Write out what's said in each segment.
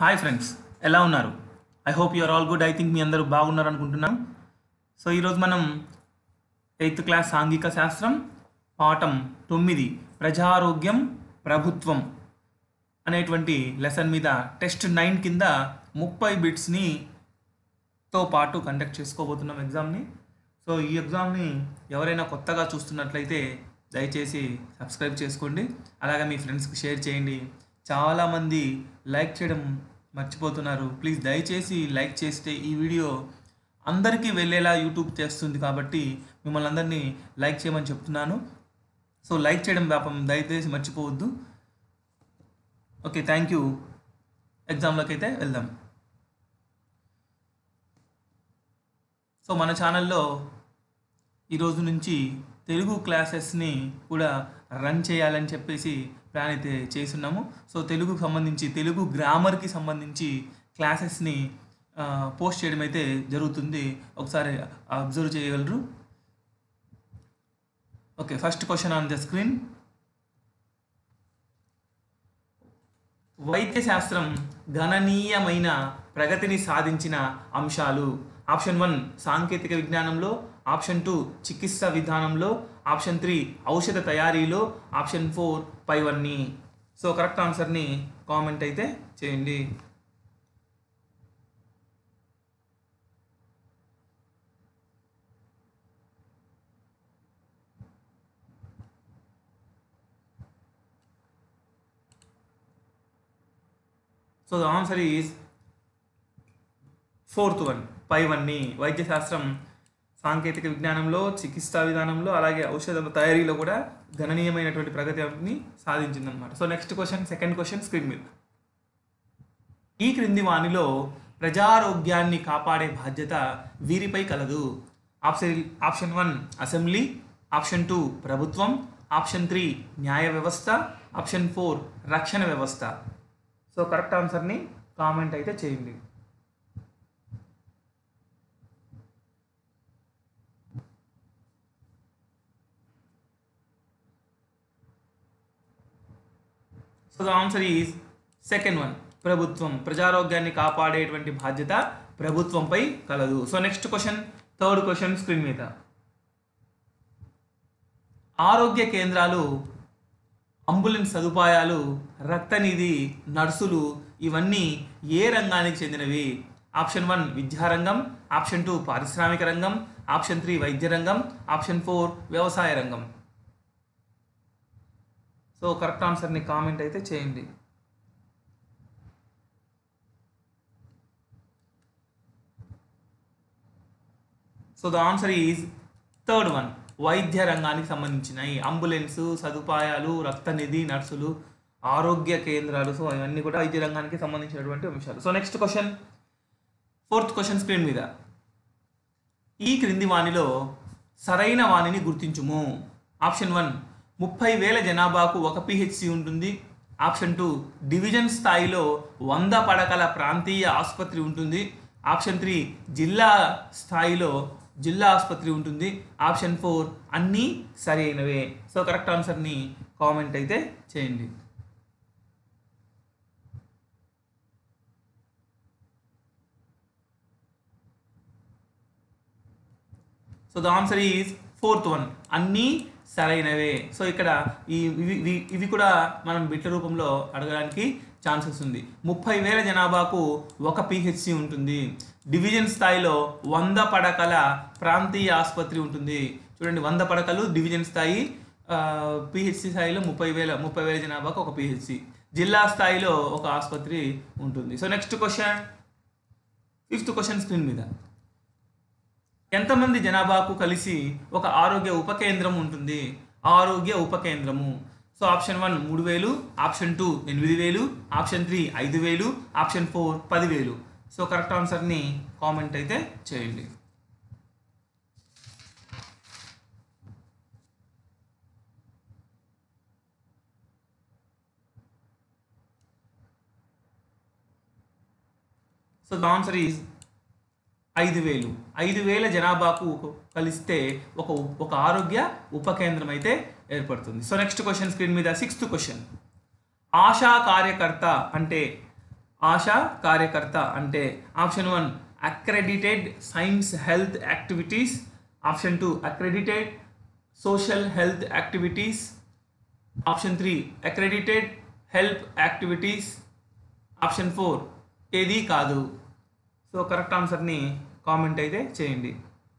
Hi friends ఎలా ఉన్నారు I hope you're all good I think మీ అందరూ బాగున్నారు అనుకుంటున్నాం సో ఈరోజు మనం ఎయిత్ క్లాస్ సాంఘిక శాస్త్రం పాఠం తొమ్మిది ప్రజారోగ్యం ప్రభుత్వం అనేటువంటి లెసన్ మీద టెస్ట్ నైన్ కింద ముప్పై బిట్స్ని తో పాటు కండక్ట్ చేసుకోబోతున్నాం ఎగ్జామ్ని సో ఈ ఎగ్జామ్ని ఎవరైనా కొత్తగా చూస్తున్నట్లయితే దయచేసి సబ్స్క్రైబ్ చేసుకోండి అలాగే మీ ఫ్రెండ్స్కి షేర్ చేయండి చాలామంది లైక్ చేయడం మర్చిపోతున్నారు ప్లీజ్ దయచేసి లైక్ చేస్తే ఈ వీడియో అందరికీ వెళ్ళేలా యూట్యూబ్ చేస్తుంది కాబట్టి మిమ్మల్ని అందరినీ లైక్ చేయమని చెప్తున్నాను సో లైక్ చేయడం పాపం దయచేసి మర్చిపోవద్దు ఓకే థ్యాంక్ యూ ఎగ్జామ్లోకి అయితే వెళ్దాం సో మన ఛానల్లో ఈరోజు నుంచి తెలుగు క్లాసెస్ని కూడా రన్ చేయాలని చెప్పేసి ప్లాన్ అయితే చేస్తున్నాము సో తెలుగుకు సంబంధించి తెలుగు గ్రామర్కి సంబంధించి క్లాసెస్ని పోస్ట్ చేయడం అయితే జరుగుతుంది ఒకసారి అబ్జర్వ్ చేయగలరు okay first question on the screen వైద్య శాస్త్రం గణనీయమైన ప్రగతిని సాధించిన అంశాలు ఆప్షన్ వన్ సాంకేతిక విజ్ఞానంలో ఆప్షన్ టూ చికిత్స విధానంలో ఆప్షన్ త్రీ ఔషధ తయారీలో ఆప్షన్ ఫోర్ పైవన్నీ సో కరెక్ట్ ఆన్సర్ని కామెంట్ అయితే చేయండి so the answer is fourth one పై వన్ని వైద్య శాస్త్రం సాంకేతిక విజ్ఞానంలో చికిత్సా విధానంలో అలాగే ఔషధ తయారీలో కూడా గణనీయమైనటువంటి ప్రగతిని సాధించిందనమాట so next question second question screen మీద ఈ క్రింది వానిలో ప్రజారోగ్యాన్ని కాపాడే బాధ్యత వీరిపై కలదు option option one assembly option two ప్రభుత్వం ఆప్షన్ త్రీ న్యాయ వ్యవస్థ ఆప్షన్ ఫోర్ రక్షణ వ్యవస్థ సో కరెక్ట్ ఆన్సర్ని కామెంట్ అయితే చేయండి so the answer is second one ప్రభుత్వం ప్రజారోగ్యాన్ని కాపాడేటువంటి బాధ్యత ప్రభుత్వంపై కలదు so next question third question screen మీద ఆరోగ్య కేంద్రాలు అంబులెన్స్ సదుపాయాలు రక్తనిధి నర్సులు ఇవన్నీ ఏ రంగానికి చెందినవి ఆప్షన్ వన్ విద్యారంగం ఆప్షన్ టూ పారిశ్రామిక రంగం ఆప్షన్ త్రీ వైద్య రంగం ఆప్షన్ ఫోర్ వ్యవసాయ రంగం సో కరెక్ట్ ఆన్సర్ని కామెంట్ అయితే చేయండి so the answer is third one వైద్య రంగానికి సంబంధించినవి అంబులెన్స్ సదుపాయాలు రక్తనిధి నర్సులు ఆరోగ్య కేంద్రాలు సో ఇవన్నీ కూడా వైద్య రంగానికి సంబంధించినటువంటి అంశాలు so next question fourth question screen మీద ఈ క్రింది వాణిలో సరైన వాణిని గుర్తించుము ఆప్షన్ వన్ ముప్పై వేల జనాభాకు ఒక పిహెచ్సి ఉంటుంది ఆప్షన్ టూ డివిజన్ స్థాయిలో వంద పడకల ప్రాంతీయ ఆసుపత్రి ఉంటుంది ఆప్షన్ త్రీ జిల్లా స్థాయిలో జిల్లా ఆసుపత్రి ఉంటుంది ఆప్షన్ ఫోర్ అన్నీ సరైనవే సో కరెక్ట్ ఆన్సర్ని కామెంట్ అయితే చేయండి so the answer is fourth one అన్నీ సరైనవే సో ఇక్కడ ఈ ఇవి ఇవి- ఇవి కూడా మనం బిట్ల రూపంలో అడగడానికి ఛాన్సెస్ ఉంది ముప్పై వేల జనాభాకు ఒక పిహెచ్సి ఉంటుంది డివిజన్ స్థాయిలో వంద పడకల ప్రాంతీయ ఆసుపత్రి ఉంటుంది చూడండి వంద పడకలు డివిజన్ స్థాయి పిహెచ్సి స్థాయిలో ముప్పై వేల ముప్పై వేల జనాభాకు ఒక పిహెచ్సి జిల్లా స్థాయిలో ఒక ఆసుపత్రి ఉంటుంది so next question fifth question screen మీద ఎంతమంది జనాభాకు కలిసి ఒక ఆరోగ్య ఉప కేంద్రం ఉంటుంది ఆరోగ్య ఉప కేంద్రము సో ఆప్షన్ వన్ మూడు వేలు ఆప్షన్ టూ ఎనిమిది వేలు ఆప్షన్ త్రీ ఐదు వేలు ఆప్షన్ ఫోర్ పదివేలు సో కరెక్ట్ ఆన్సర్ని కామెంట్ అయితే చేయండి సో ద ఆన్సర్ ఈజ్ ఐదు వేలు ఐదు వేల జనాభాకు కలిస్తే ఒక ఒక ఆరోగ్య ఉప కేంద్రం అయితే ఏర్పడుతుంది సో నెక్స్ట్ క్వశ్చన్ స్క్రీన్ మీద సిక్స్త్ క్వశ్చన్ ఆశా కార్యకర్త అంటే ఆశా కార్యకర్త అంటే option one accredited science health activities option two accredited social health activities option three accredited help activities option four ఏది కాదు సో కరెక్ట్ ఆన్సర్ని కామెంట్ అయితే చేయండి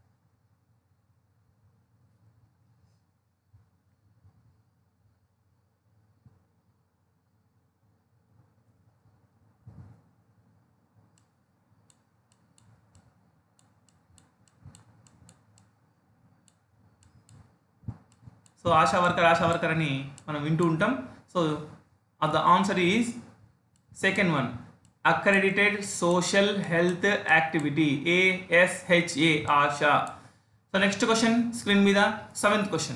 so ASHA worker ASHA worker అని మనం వింటూ ఉంటాం so the answer is second one accredited social health activity ASHA ASHA so next question screen మీద సెవెంత్ క్వశ్చన్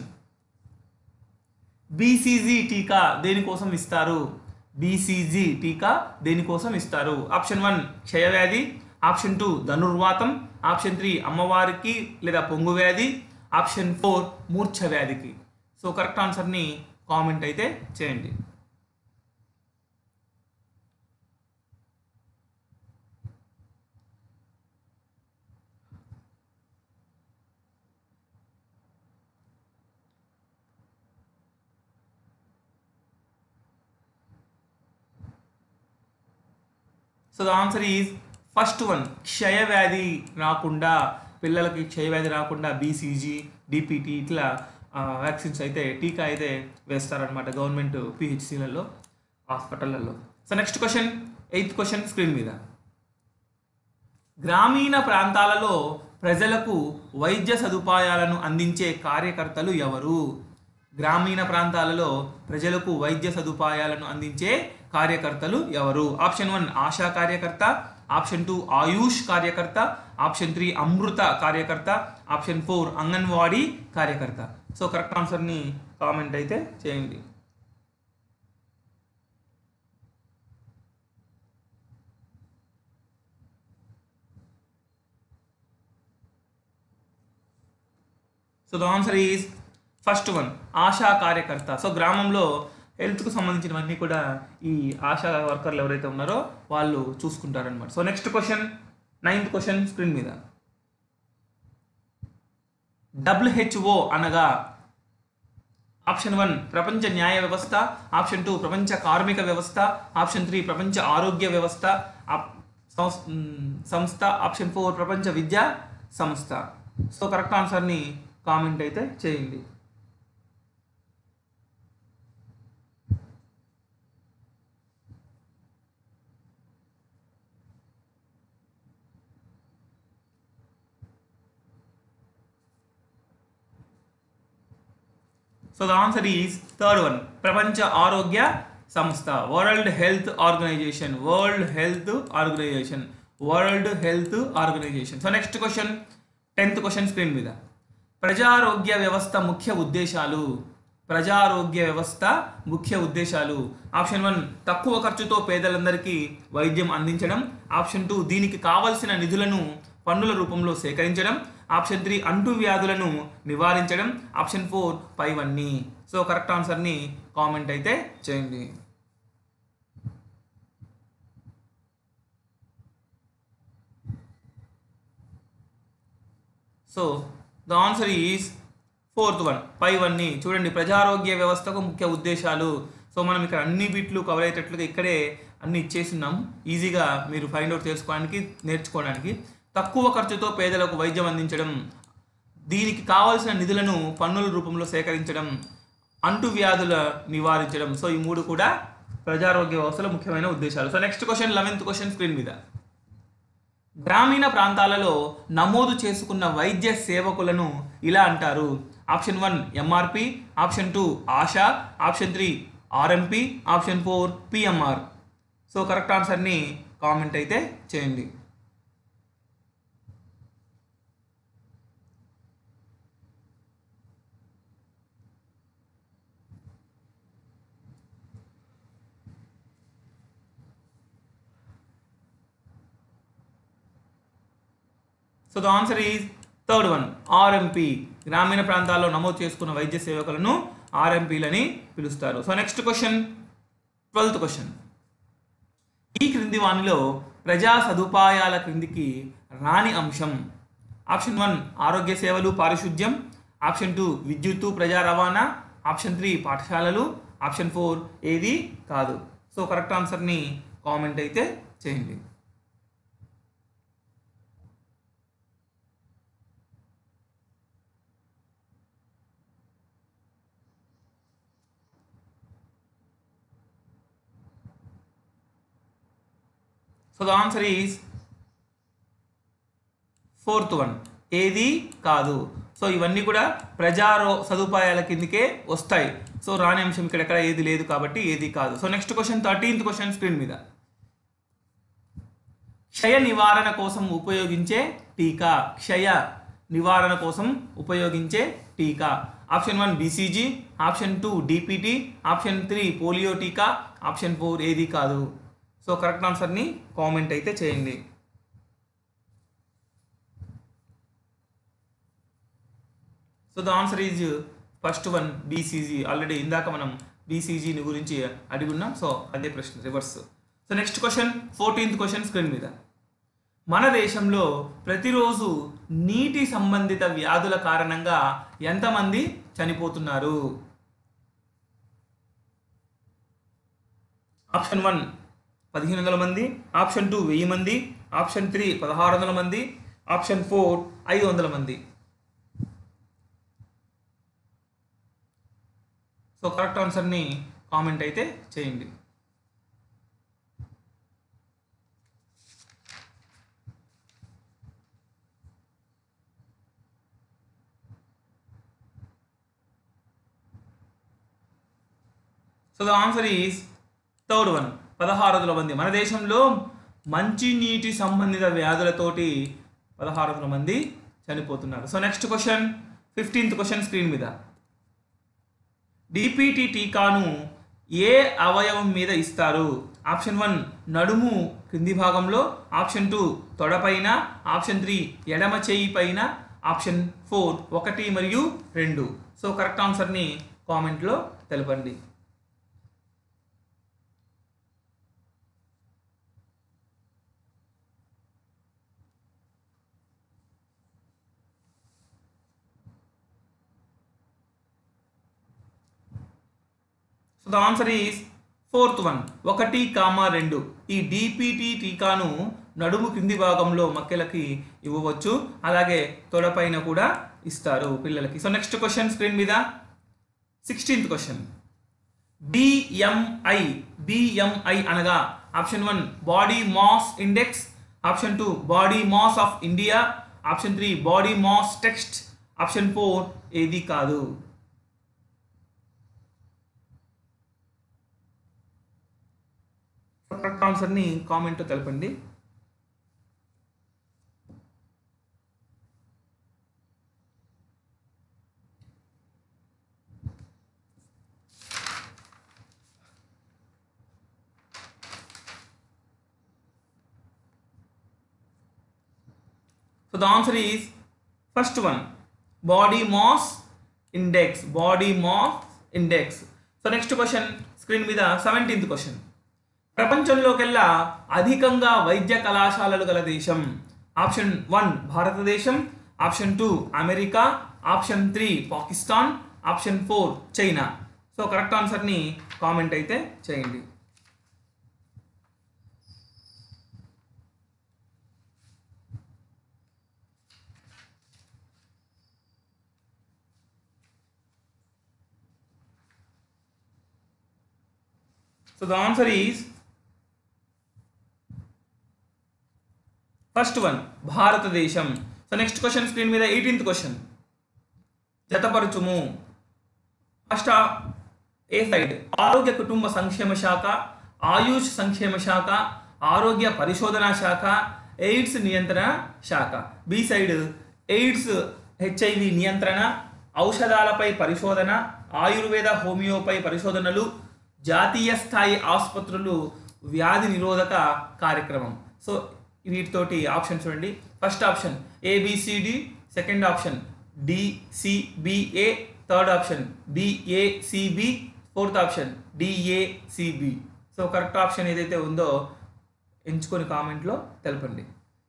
బీసీజీ టీకా దేనికోసం ఇస్తారు బీసీజీ టీకా దేనికోసం ఇస్తారు ఆప్షన్ వన్ క్షయవ్యాధి ఆప్షన్ టూ ధనుర్వాతం ఆప్షన్ త్రీ అమ్మవారికి లేదా పొంగు వ్యాధి ఆప్షన్ ఫోర్ మూర్ఛ వ్యాధికి సో కరెక్ట్ ఆన్సర్ని కామెంట్ అయితే చేయండి so the answer is first one క్షయవ్యాధి రాకుండా పిల్లలకి క్షయవ్యాధి రాకుండా బీసీజీ డిపిటి ఇట్లా వ్యాక్సిన్స్ అయితే టీకా అయితే వేస్తారనమాట గవర్నమెంట్ పిహెచ్సిలలో హాస్పిటళ్ళల్లో so next question eighth question screen మీద గ్రామీణ ప్రాంతాలలో ప్రజలకు వైద్య సదుపాయాలను అందించే కార్యకర్తలు ఎవరు గ్రామీణ ప్రాంతాలలో ప్రజలకు వైద్య సదుపాయాలను అందించే కార్యకర్తలు ఎవరు ఆప్షన్ వన్ ఆశా కార్యకర్త ఆప్షన్ టూ ఆయుష్ కార్యకర్త ఆప్షన్ త్రీ అమృత కార్యకర్త ఆప్షన్ ఫోర్ అంగన్వాడీ కార్యకర్త సో కరెక్ట్ ఆన్సర్ని కామెంట్ అయితే చేయండి so the answer is first one ASHA కార్యకర్త సో గ్రామంలో హెల్త్కు సంబంధించినవన్నీ కూడా ఈ ఆశా వర్కర్లు ఎవరైతే ఉన్నారో వాళ్ళు చూసుకుంటారనమాట so next question ninth question screen మీద డబ్ల్యూహెచ్ఓ అనగా ఆప్షన్ వన్ ప్రపంచ న్యాయ వ్యవస్థ ఆప్షన్ టూ ప్రపంచ కార్మిక వ్యవస్థ ఆప్షన్ త్రీ ప్రపంచ ఆరోగ్య వ్యవస్థ ఆప్- సంస్- మ్, సంస్థ ఆప్షన్ ఫోర్ ప్రపంచ విద్యా సంస్థ సో కరెక్ట్ ఆన్సర్ని కామెంట్ అయితే చేయండి so the answer is third one ప్రపంచ ఆరోగ్య సంస్థ world health organisation world health organisation world health organisation so next question tenth question screen మీద ప్రజారోగ్య వ్యవస్థ ముఖ్య ఉద్దేశాలు ప్రజారోగ్య వ్యవస్థ ముఖ్య ఉద్దేశాలు ఆప్షన్ వన్ తక్కువ ఖర్చుతో పేదలందరికీ వైద్యం అందించడం ఆప్షన్ టూ దీనికి కావలసిన నిధులను పన్నుల రూపంలో సేకరించడం ఆప్షన్ త్రీ అంటు వ్యాధులను నివారించడం ఆప్షన్ ఫోర్ పైవన్నీ సో కరెక్ట్ ఆన్సర్ని కామెంట్ అయితే చేయండి so the answer is fourth one పైవన్నీ చూడండి ప్రజారోగ్య వ్యవస్థకు ముఖ్య ఉద్దేశాలు సో మనం ఇక్కడ అన్ని బిట్లు కవర్ అయ్యేటట్లుగా ఇక్కడే అన్ని ఇచ్చేస్తున్నాం ఈజీగా మీరు ఫైండ్ అవుట్ చేసుకోవడానికి నేర్చుకోవడానికి తక్కువ ఖర్చుతో పేదలకు వైద్యం అందించడం దీనికి కావలసిన నిధులను పన్నుల రూపంలో సేకరించడం అంటు వ్యాధుల నివారించడం సో ఈ మూడు కూడా ప్రజారోగ్య వ్యవస్థలో ముఖ్యమైన ఉద్దేశాలు so next question eleventh question screen మీద గ్రామీణ ప్రాంతాలలో నమోదు చేసుకున్న వైద్య సేవకులను ఇలా అంటారు option one MRP option two ASHA option three RMP option four PMR so correct ఆన్సర్ని కామెంట్ అయితే చేయండి so the answer is third one RMP గ్రామీణ ప్రాంతాల్లో నమోదు చేసుకున్న వైద్య సేవకులను ఆర్ఎంపీలని పిలుస్తారు so next question twelfth question ఈ క్రింది క్రింది వానిలో ప్రజా సదుపాయాల క్రిందికి రాని అంశం ఆప్షన్ వన్ ఆరోగ్య సేవలు పారిశుద్ధ్యం ఆప్షన్ టూ విద్యుత్తు ప్రజా రవాణా ఆప్షన్ త్రీ పాఠశాలలు ఆప్షన్ ఫోర్ ఏది కాదు సో కరెక్ట్ ఆన్సర్ని కామెంట్ అయితే చేయండి so the answer is fourth one ఏది కాదు సో ఇవన్నీ కూడా ప్రజారో సదుపాయాల కిందకే వస్తాయి సో రాని అంశం ఇక్కడ ఎక్కడ ఏది లేదు కాబట్టి ఏది కాదు so next question thirteenth question screen మీద క్షయ నివారణ కోసం ఉపయోగించే టీకా క్షయ నివారణ కోసం ఉపయోగించే టీకా option one BCG option two DPT option three polio టీకా ఆప్షన్ ఫోర్ ఏది కాదు సో కరెక్ట్ ఆన్సర్ని కామెంట్ అయితే చేయండి so the answer is first one BCG already ఇందాక మనం బీసీజీని గురించి అడిగి ఉన్నాం సో అదే ప్రశ్న reverse so next question fourteenth question screen మీద మన దేశంలో ప్రతిరోజు నీటి సంబంధిత వ్యాధుల కారణంగా ఎంతమంది చనిపోతున్నారు ఆప్షన్ వన్ పదిహేను వందల మంది ఆప్షన్ టూ వెయ్యి మంది ఆప్షన్ త్రీ పదహారు వందల మంది ఆప్షన్ ఫోర్ ఐదు వందల మంది సో కరెక్ట్ ఆన్సర్ని కామెంట్ అయితే చేయండి so the answer is third one పదహారు వందల మంది మన దేశంలో మంచినీటి సంబంధిత వ్యాధులతోటి పదహారు వందల మంది చనిపోతున్నారు so next question fifteenth question screen మీద డిపిటి టీకాను ఏ అవయవం మీద ఇస్తారు ఆప్షన్ వన్ నడుము క్రింది భాగంలో ఆప్షన్ టూ తొడపైన ఆప్షన్ త్రీ ఎడమ చేయి పైన ఆప్షన్ ఫోర్ ఒకటి మరియు రెండు సో కరెక్ట్ ఆన్సర్ని కామెంట్లో తెలపండి so the answer is fourth one ఒకటి కామా రెండు ఈ డిపిటి టీకాను నడుము కింది భాగంలో మక్కెలకి ఇవ్వవచ్చు అలాగే తొడపైన కూడా ఇస్తారు పిల్లలకి సో నెక్స్ట్ క్వశ్చన్ స్క్రీన్ మీద సిక్స్టీన్త్ క్వశ్చన్ బిఎంఐ బిఎంఐ అనగా option one body mass index option two body mass of India option three body mass text option four ఏది కాదు కరెక్ట్ ఆన్సర్ని కామెంట్ తెలపండి So the answer is first one body mass index body mass index so next question screen మీద seventeenth question ప్రపంచంలోకెల్లా అధికంగా వైద్య కళాశాలలు గల దేశం ఆప్షన్ వన్ భారతదేశం option two America option three Pakistan option four China so correct ఆన్సర్ని కామెంట్ అయితే చేయండి so the answer is first one భారతదేశం సో నెక్స్ట్ క్వశ్చన్ స్క్రీన్ మీద ఎయిటీన్త్ క్వశ్చన్ జతపరచుము ఫస్ట్ ఏ సైడ్ ఆరోగ్య కుటుంబ సంక్షేమ శాఖ ఆయుష్ సంక్షేమ శాఖ ఆరోగ్య పరిశోధనా శాఖ ఎయిడ్స్ నియంత్రణ శాఖ బి సైడ్ ఎయిడ్స్ హెచ్ఐవి నియంత్రణ ఔషధాలపై పరిశోధన ఆయుర్వేద హోమియోపై పరిశోధనలు జాతీయ స్థాయి ఆసుపత్రులు వ్యాధి నిరోధక కార్యక్రమం సో వీటితోటి ఆప్షన్ చూడండి first option A B C D second option D C B A third option D A C B fourth option D A C B so correct option ఏదైతే ఉందో ఎంచుకొని కామెంట్లో తెలపండి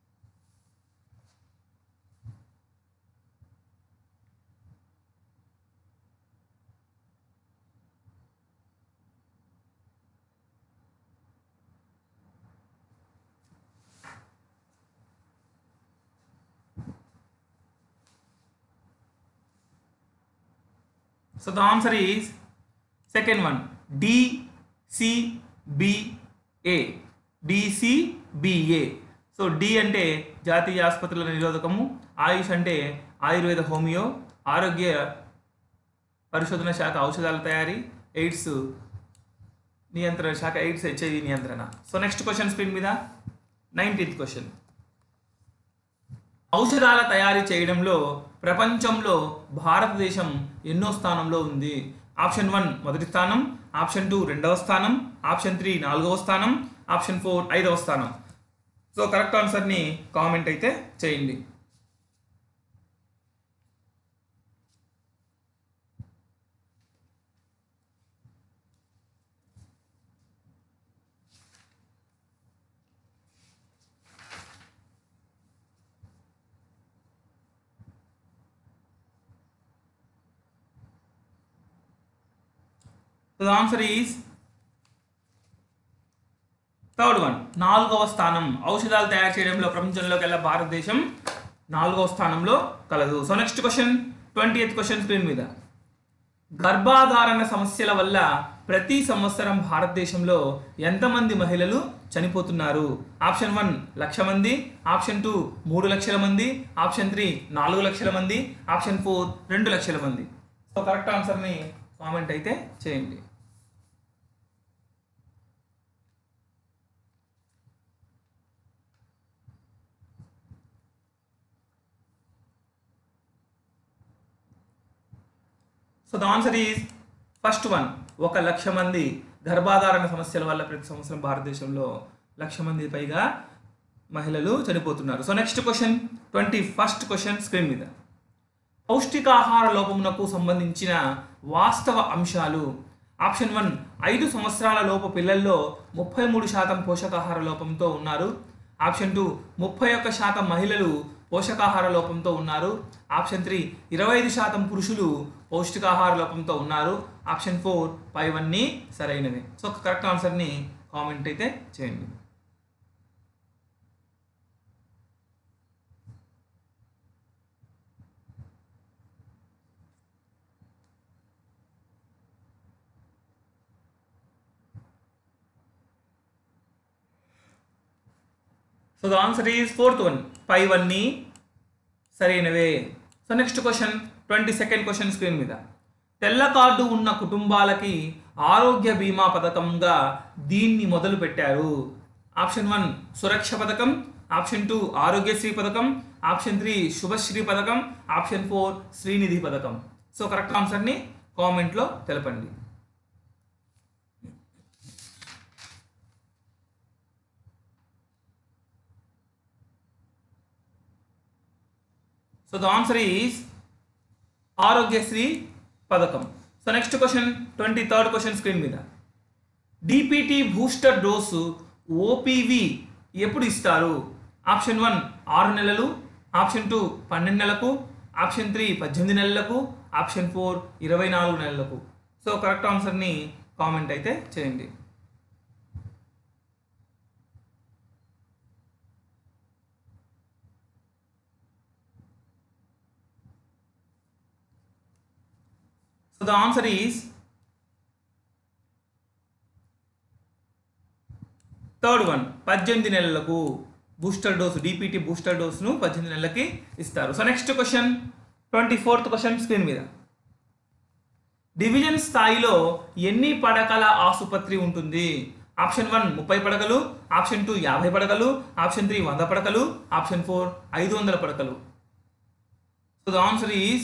So the answer is second one DCBA. DCBA. So D అంటే జాతీయ ఆసుపత్రుల నిరోధకము ఆయుష్ అంటే ఆయుర్వేద హోమియో ఆరోగ్య పరిశోధన శాఖ ఔషధాల తయారీ ఎయిడ్స్ నియంత్రణ శాఖ ఎయిడ్స్ హెచ్ఐవి నియంత్రణ సో నెక్స్ట్ క్వశ్చన్ స్క్రీన్ మీద నైన్టీన్త్ క్వశ్చన్ ఔషధాల తయారీ చేయడంలో ప్రపంచంలో భారతదేశం ఎన్నో స్థానంలో ఉంది ఆప్షన్ వన్ మొదటి స్థానం ఆప్షన్ టూ రెండవ స్థానం ఆప్షన్ త్రీ నాలుగవ స్థానం ఆప్షన్ ఫోర్ ఐదవ స్థానం సో కరెక్ట్ ఆన్సర్ని కామెంట్ అయితే చేయండి so the answer is third one నాలుగవ స్థానం ఔషధాలు తయారు చేయడంలో ప్రపంచంలోకి వెళ్ళా భారతదేశం నాలుగవ స్థానంలో కలదు so next question twenty eighth question screen మీద గర్భాధారణ సమస్యల వల్ల ప్రతి సంవత్సరం భారతదేశంలో ఎంతమంది మహిళలు చనిపోతున్నారు ఆప్షన్ వన్ లక్ష మంది ఆప్షన్ టూ మూడు లక్షల మంది ఆప్షన్ త్రీ నాలుగు లక్షల మంది ఆప్షన్ ఫోర్ రెండు లక్షల మంది సో కరెక్ట్ ఆన్సర్ని కామెంట్ అయితే చేయండి so the answer is first one ఒక లక్ష మంది గర్భాధారణ సమస్యల వల్ల ప్రతి సంవత్సరం భారతదేశంలో లక్ష మంది పైగా మహిళలు చనిపోతున్నారు so next question twenty first question screen మీద పౌష్టికాహార లోపమునకు సంబంధించిన వాస్తవ అంశాలు ఆప్షన్ వన్ ఐదు సంవత్సరాల లోపు పిల్లల్లో ముప్పై మూడు శాతం పోషకాహార లోపంతో ఉన్నారు ఆప్షన్ టూ ముప్పై ఒక్క శాతం మహిళలు పోషకాహార లోపంతో ఉన్నారు ఆప్షన్ త్రీ ఇరవై ఐదు శాతం పురుషులు పౌష్టికాహార లోపంతో ఉన్నారు ఆప్షన్ ఫోర్ పైవన్నీ సరైనవి సో కరెక్ట్ ఆన్సర్ని కామెంట్ అయితే చేయండి so the answer is fourth one five అన్నీ సరైనవే so next question twenty second question screen మీద తెల్ల కార్డు ఉన్న కుటుంబాలకి ఆరోగ్య బీమా పథకంగా దీన్ని మొదలు పెట్టారు ఆప్షన్ వన్ సురక్ష పథకం ఆప్షన్ టూ ఆరోగ్యశ్రీ పథకం ఆప్షన్ త్రీ శుభశ్రీ పథకం ఆప్షన్ ఫోర్ శ్రీనిధి పథకం సో కరెక్ట్ ఆన్సర్ని కామెంట్లో తెలపండి so the answer is Aarogyasri పథకం so next question twenty third question screen మీద డిపిటి బూస్టర్ డోసు ఓపీవి ఎప్పుడు ఇస్తారు ఆప్షన్ వన్ ఆరు నెలలు ఆప్షన్ టూ పన్నెండు నెలలకు ఆప్షన్ త్రీ పద్దెనిమిది నెలలకు ఆప్షన్ ఫోర్ ఇరవై నాలుగు నెలలకు సో కరెక్ట్ ఆన్సర్ని కామెంట్ అయితే చేయండి so the answer is third one పద్దెనిమిది నెలలకు బూస్టర్ డోసు డిపిటి బూస్టర్ డోస్ను పద్దెనిమిది నెలలకి ఇస్తారు so next question twenty fourth question screen మీద డివిజన్ స్థాయిలో ఎన్ని పడకల ఆసుపత్రి ఉంటుంది ఆప్షన్ వన్ ముప్పై పడకలు ఆప్షన్ టూ యాభై పడకలు ఆప్షన్ త్రీ వంద పడకలు ఆప్షన్ ఫోర్ ఐదు వందల పడకలు సో ద ఆన్సర్ ఈస్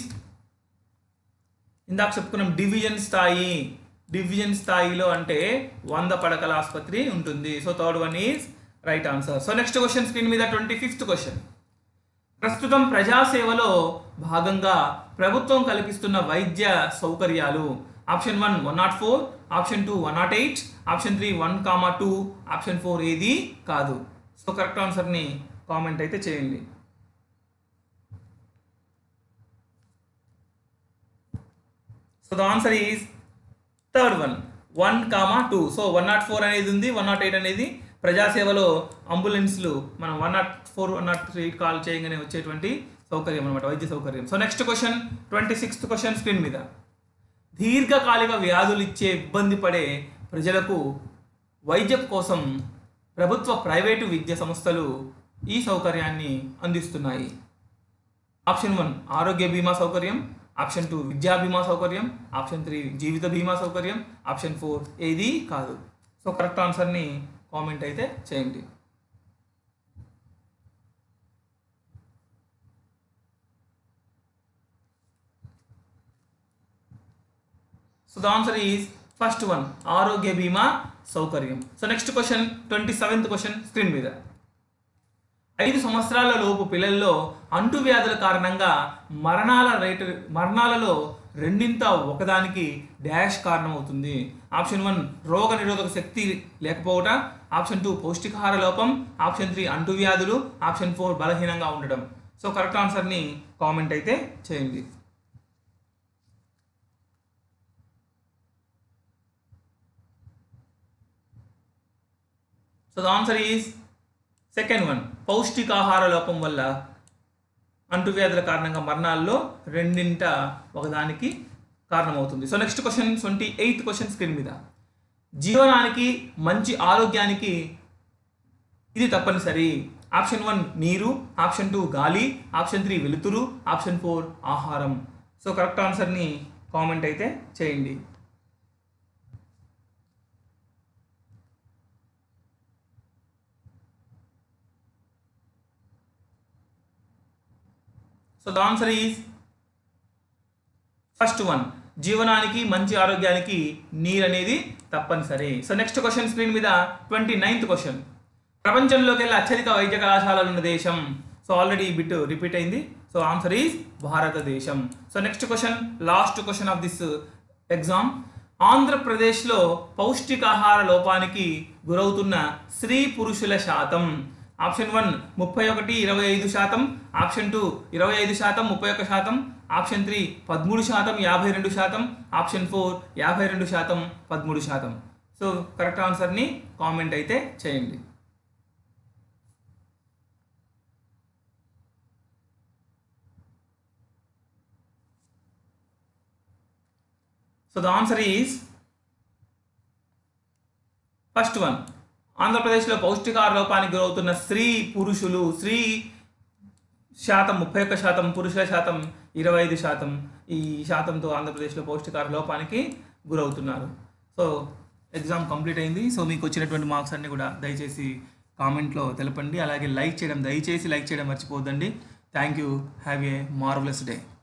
ఇందాక చెప్పుకున్నాం డివిజన్ స్థాయి డివిజన్ స్థాయిలో అంటే వంద పడకల ఆసుపత్రి ఉంటుంది so third one is right answer so next question screen మీద ట్వంటీ ఫిఫ్త్ క్వశ్చన్ ప్రస్తుతం ప్రజాసేవలో భాగంగా ప్రభుత్వం కల్పిస్తున్న వైద్య సౌకర్యాలు option one one not four option two one not eight option three one comma two option four ఏది కాదు సో కరెక్ట్ ఆన్సర్ని కామెంట్ అయితే చేయండి so the answer is third one one comma two so one not four అనేది ఉంది one not eight అనేది ప్రజాసేవలో అంబులెన్స్లు మనం one not four one not three call చేయగానే వచ్చేటువంటి సౌకర్యం అనమాట వైద్య సౌకర్యం so next question twenty sixth question screen మీద దీర్ఘకాలిక వ్యాధులు ఇచ్చే ఇబ్బంది పడే ప్రజలకు వైద్యం కోసం ప్రభుత్వ ప్రైవేటు విద్యా సంస్థలు ఈ సౌకర్యాన్ని అందిస్తున్నాయి ఆప్షన్ వన్ ఆరోగ్య బీమా సౌకర్యం ఆప్షన్ టూ విద్యా బీమా సౌకర్యం ఆప్షన్ త్రీ జీవిత బీమా సౌకర్యం ఆప్షన్ ఫోర్ ఏది కాదు సో కరెక్ట్ ఆన్సర్ని కామెంట్ అయితే చేయండి so the answer is first one ఆరోగ్య బీమా సౌకర్యం so next question twenty seventh question screen మీద ఐదు సంవత్సరాల లోపు పిల్లల్లో అంటువ్యాధుల కారణంగా మరణాల రేటు మరణాలలో రెండింత ఒకదానికి డాష్ కారణమవుతుంది ఆప్షన్ వన్ రోగ నిరోధక శక్తి లేకపోవట ఆప్షన్ టూ పౌష్టికాహార లోపం ఆప్షన్ త్రీ అంటువ్యాధులు ఆప్షన్ ఫోర్ బలహీనంగా ఉండడం సో కరెక్ట్ ఆన్సర్ని కామెంట్ అయితే చేయండి so the answer is second one పౌష్టికాహార లోపం వల్ల అంటువ్యాధుల కారణంగా మరణాల్లో రెండింట ఒకదానికి కారణమవుతుంది so next question twenty eighth question screen మీద జీవనానికి మంచి ఆరోగ్యానికి ఇది తప్పనిసరి ఆప్షన్ వన్ నీరు ఆప్షన్ టూ గాలి ఆప్షన్ త్రీ వెలుతురు ఆప్షన్ ఫోర్ ఆహారం సో కరెక్ట్ ఆన్సర్ని కామెంట్ అయితే చేయండి so the answer is first one జీవనానికి మంచి ఆరోగ్యానికి నీరు అనేది తప్పనిసరి సో నెక్స్ట్ క్వశ్చన్ స్క్రీన్ మీద ట్వంటీ నైన్త్ క్వశ్చన్ ప్రపంచంలోకి వెళ్ళి అత్యధిక వైద్య కళాశాలలు ఉన్న దేశం సో ఆల్రెడీ ఈ బిట్ రిపీట్ అయింది సో ఆన్సర్ ఈజ్ భారతదేశం so next question last question of this exam ఆంధ్రప్రదేశ్లో పౌష్టికాహార లోపానికి గురవుతున్న స్త్రీ పురుషుల శాతం ఆప్షన్ వన్ ముప్పై ఒకటి ఇరవై ఐదు శాతం ఆప్షన్ టూ ఇరవై ఐదు శాతం ముప్పై ఒక్క శాతం ఆప్షన్ త్రీ పదమూడు శాతం యాభై రెండు శాతం ఆప్షన్ ఫోర్ యాభై రెండు శాతం పదమూడు శాతం సో కరెక్ట్ ఆన్సర్ని కామెంట్ అయితే చేయండి so the answer is first one ఆంధ్రప్రదేశ్లో పౌష్టికాహార లోపానికి గురవుతున్న స్త్రీ పురుషులు స్త్రీ శాతం ముప్పై ఒక్క శాతం పురుషుల శాతం ఇరవై ఐదు శాతం ఈ శాతంతో ఆంధ్రప్రదేశ్లో పౌష్టికాహార లోపానికి గురవుతున్నారు సో ఎగ్జామ్ కంప్లీట్ అయింది సో మీకు వచ్చినటువంటి మార్క్స్ అన్ని కూడా దయచేసి కామెంట్లో తెలపండి అలాగే లైక్ చేయడం దయచేసి లైక్ చేయడం మర్చిపోద్దండి thank you have a marvellous day